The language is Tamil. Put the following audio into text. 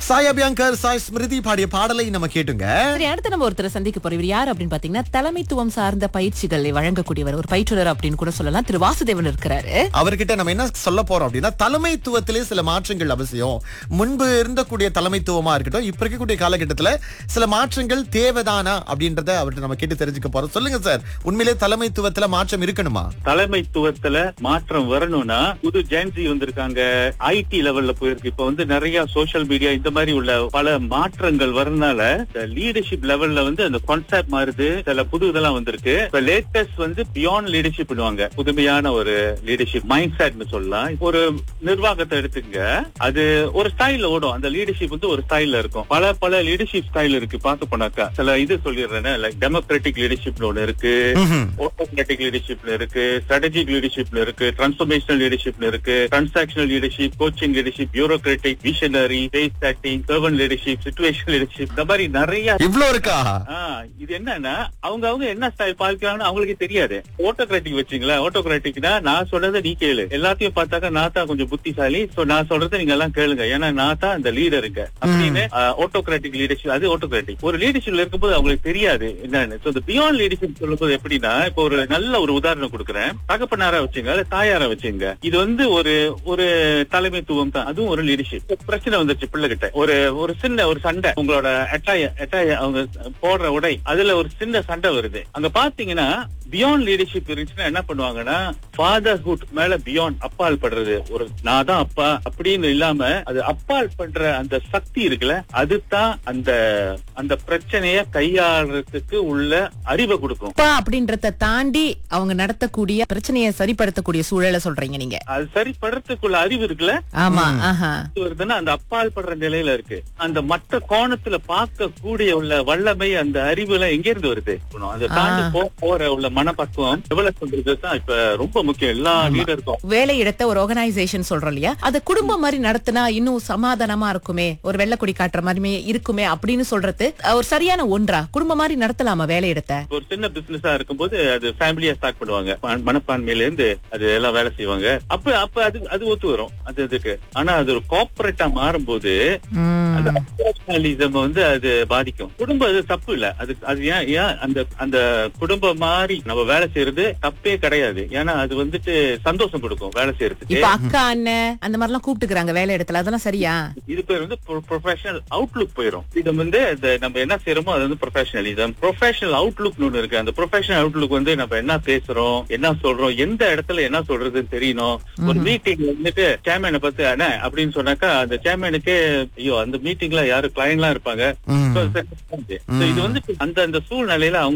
சாய் அபியங்கர் சாய் ஸ்மிருதி பாடிய பாடலை நம்ம கேட்டுங்க சரி அடுத்து நம்ம ஒருத்தரை சந்திக்க போறோம் இவர் யார் அப்படின்னு பாத்தீங்கன்னா தலைமைத்துவம் சார்ந்த பயிற்சிகளை வழங்கக்கூடியவர் ஒரு பயிற்றுனர் அப்படின்னு கூட சொல்லலாம் திரு வாசுதேவன் இருக்கிறாரு அவர்கிட்ட நம்ம என்ன சொல்ல போறோம் அப்படின்னா தலைமைத்துவத்திலே சில மாற்றங்கள் அவசியம் முன்பு இருந்தக்கூடிய தலைமைத்துவமா இருக்கட்டும் இப்ப இருக்கக்கூடிய காலகட்டத்துல சில மாற்றங்கள் தேவைதானா அப்படின்றத அவர்கிட்ட நம்ம கேட்டு தெரிஞ்சுக்க போறோம் சொல்லுங்க சார் உண்மையிலே தலைமைத்துவத்துல மாற்றம் இருக்கணுமா தலைமைத்துவத்துல மாற்றம் வரணும்னா புது ஜென்சி வந்திருக்காங்க ஐடி லெவல்ல போயிருக்கு இப்ப வந்து நிறைய சோஷியல் மீடியா இந்த மாதிரி உள்ள பல மாற்றங்கள் வரனால லீடர்ஷிப் லெவல்ல வந்து அந்த கான்செப்ட் மாறுது சில புது இதெல்லாம் வந்திருக்கு இப்ப லேட்டஸ்ட் வந்து பியாண்ட் லீடர்ஷிப் பண்ணுவாங்க புதுமையான ஒரு லீடர்ஷிப் மைண்ட் செட்னு சொல்லலாம் இப்போ ஒரு நிர்வாகத்தை எடுத்துங்க அது ஒரு ஸ்டைல்ல ஓடும் அந்த லீடர்ஷிப் வந்து ஒரு ஸ்டைல்ல இருக்கும் பல பல லீடர்ஷிப் ஸ்டைல் இருக்கு பார்க்க போனாக்கா சில இது சொல்லிடுறேன் லைக் டெமோக்ராட்டிக் லீடர்ஷிப்னு ஒண்ணு இருக்கு ம்ஹும். ஆட்டோமேட்டிக் லீடர்ஷிப்ல இருக்கு ஸ்ட்ராட்டஜிக் லீடர்ஷிப்ல இருக்கு டிரான்ஸ்ஃபர்மேஷனல் லீடர்ஷிப்ல இருக்கு transactional leadership coaching leadership bureaucratic visionary pace setting servant leadership situation leadership இந்த மாதிரி நிறைய இவ்ளோ இருக்கா ஆ, இது என்னன்னா அவங்க அவங்க என்ன ஸ்டைல் பாதிக்கிறாங்கன்னு அவங்களுக்கு தெரியாது ஓட்டோகிராட்டிக் வச்சுங்களேன் ஓட்டோகிராட்டிக்னா நான் சொல்றதை நீ கேளு எல்லாத்தையும் பார்த்தாக்க நான் தான் கொஞ்சம் புத்திசாலி சோ நான் சொல்றதை நீங்க எல்லாம் கேளுங்க ஏன்னா நான் தான் அந்த லீடருங்க அப்படின்னு ஓட்டோகிராட்டிக் லீடர்ஷிப் அது ஓட்டோகிராட்டிக் ஒரு லீடர்ஷிப்ல இருக்கும்போது அவங்களுக்கு தெரியாது என்னன்னு சோ இந்த பியாண்ட் லீடர்ஷிப் சொல்லும்போது எப்படின்னா இப்போ ஒரு நல்ல ஒரு உதாரணம் கொடுக்குறேன் தகப்பனாரா வச்சுங்க அல்ல தாயாரா வச்சுங்க இது வந்து ஒரு ஒரு தலைமைத்துவம் தான் அதுவும் ஒரு லீடர்ஷிப் பிரச்சனை வந்துருச்சு பிள்ளைகிட்ட ஒரு ஒரு சின்ன ஒரு சண்டை உங்களோட அட்டாய அட்டாய அவங்க போடுற உடை அதுல ஒரு சின்ன சண்டை வருது அங்க பாத்தீங்கன்னா பியாண்ட் லீடர்ஷிப் இருந்துச்சுன்னா என்ன பண்ணுவாங்கன்னா ஃபாதர்ஹுட் மேல பியாண்ட் அப்பால் படுறது ஒரு நான் தான் அப்பா அப்படின்னு இல்லாம அது அப்பால் பண்ற அந்த சக்தி இருக்குல்ல அதுதான் அந்த அந்த பிரச்சனைய கையாளுறதுக்கு உள்ள அறிவை கொடுக்கும் அப்பா அப்படின்றத தாண்டி அவங்க நடத்தக்கூடிய பிரச்சனையை சரிப்படுத்தக்கூடிய சூழலை சொல்றீங்க நீங்க அது சரிப்படுறதுக்குள்ள அறிவு இருக்குல்ல ஆமா ஆஹா இது வருதுன்னா அந்த அப்பால் படுற நிலையில இருக்கு அந்த மற்ற கோணத்துல பார்க்க கூடிய உள்ள வல்லமை அந்த அறிவு எல்லாம் எங்க இருந்து வருது அதை தாண்டி போ- போற உள்ள மனப்பக்குவம் டெவலப் பண்றது தான் இப்ப ரொம்ப முக்கியம் எல்லா லீடருக்கும் வேலை இடத்த ஒரு ஆர்கனைசேஷன் சொல்றோம் இல்லையா அது குடும்பம் மாதிரி நடத்தினா இன்னும் சமாதானமா இருக்குமே ஒரு வெள்ளக்குடி காட்டுற மாதிரி இருக்குமே அப்படின்னு சொல்றது அஹ், ஒரு சரியான ஒன்றா குடும்பம் மாதிரி நடத்தலாமா வேலை இடத்த ஒரு சின்ன பிசினஸா இருக்கும்போது அது ஃபேமிலியா ஸ்டார்ட் பண்ணுவாங்க ம- மனப்பான்மையில இருந்து அது எல்லாம் வேலை செய்வாங்க அப்ப அப்ப அது அது ஒத்து வரும் அது இதுக்கு ஆனா அது ஒரு கார்பரேட்டா மாறும்போது அந்த professionalism வந்து அது பாதிக்கும் குடும்பம் அது தப்பு இல்ல அது அது ஏன் ஏன் அந்த அந்த குடும்பம் மாதிரி நம்ம வேலை செய்யறது தப்பே கிடையாது ஏன்னா அது வந்துட்டு சந்தோஷம் கொடுக்கும் வேலை செய்யறதுக்கு இப்ப அக்கா அண்ணன் அந்த மாதிரி எல்லாம் கூப்பிட்டுக்கிறாங்க வேலை இடத்துல அதெல்லாம் சரியா இது பேர் வந்து ப்ரொஃபஷனல் அவுட்லுக் போயிடும் இது வந்து இந்த நம்ம என்ன செய்யறோமோ அது வந்து ப்ரொஃபஷனலிசம் ப்ரொஃபஷனல் அவுட்லுக் ஒண்ணு இருக்கு அந்த ப்ரொஃபஷனல் அவுட்லுக் வந்து நம்ம என்ன பேசுறோம் என்ன சொல்றோம் எந்த இடத்துல என்ன சொல்றதுன்னு தெரியணும் ஒரு மீட்டிங் வந்துட்டு சேர்மேனை பத்தி அண்ணே அப்படின்னு சொன்னாக்கா அந்த சேர்மேனுக்கே ஐயோ அந்த மீட்டிங்ல யாரு கிளைண்ட் எல்லாம் இருப்பாங்க ம். So, இது வந்து அந்த அந்த சூழ்நிலையில அவங்க